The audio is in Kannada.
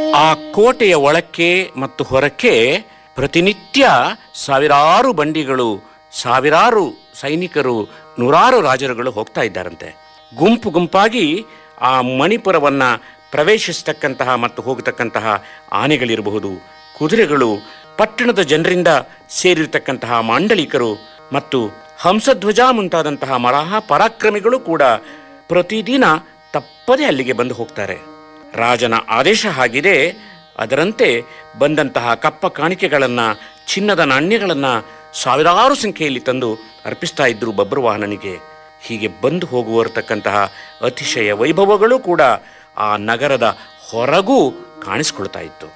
ಆ ಕೋಟೆಯ ಒಳಕ್ಕೆ ಮತ್ತು ಹೊರಕ್ಕೆ ಪ್ರತಿನಿತ್ಯ ಸಾವಿರಾರು ಬಂಡಿಗಳು ಸಾವಿರಾರು ಸೈನಿಕರು ನೂರಾರು ರಾಜರುಗಳು ಹೋಗ್ತಾ ಇದ್ದಾರಂತೆ ಗುಂಪು ಗುಂಪಾಗಿ ಆ ಮಣಿಪುರವನ್ನ ಪ್ರವೇಶಿಸತಕ್ಕಂತಹ ಮತ್ತು ಹೋಗತಕ್ಕಂತಹ ಆನೆಗಳಿರಬಹುದು ಕುದುರೆಗಳು ಪಟ್ಟಣದ ಜನರಿಂದ ಸೇರಿರ್ತಕ್ಕಂತಹ ಮಾಂಡಲಿಕರು ಮತ್ತು ಹಂಸಧ್ವಜ ಮುಂತಾದಂತಹ ಮರಹ ಪರಾಕ್ರಮಿಗಳು ಕೂಡ ಪ್ರತಿದಿನ ತಪ್ಪದೆ ಅಲ್ಲಿಗೆ ಬಂದು ಹೋಗ್ತಾರೆ ರಾಜನ ಆದೇಶ ಆಗಿದೆ ಅದರಂತೆ ಬಂದಂತಹ ಕಪ್ಪ ಕಾಣಿಕೆಗಳನ್ನ ಚಿನ್ನದ ನಾಣ್ಯಗಳನ್ನ ಸಾವಿರಾರು ಸಂಖ್ಯೆಯಲ್ಲಿ ತಂದು ಅರ್ಪಿಸ್ತಾ ಇದ್ರು ಬಬ್ರುವಾಹನನಿಗೆ ಹೀಗೆ ಬಂದು ಹೋಗುವರತಕ್ಕಂತಹ ಅತಿಶಯ ವೈಭವಗಳು ಕೂಡ ಆ ನಗರದ ಹೊರಗೂ ಕಾಣಿಸ್ಕೊಳ್ತಾ ಇತ್ತು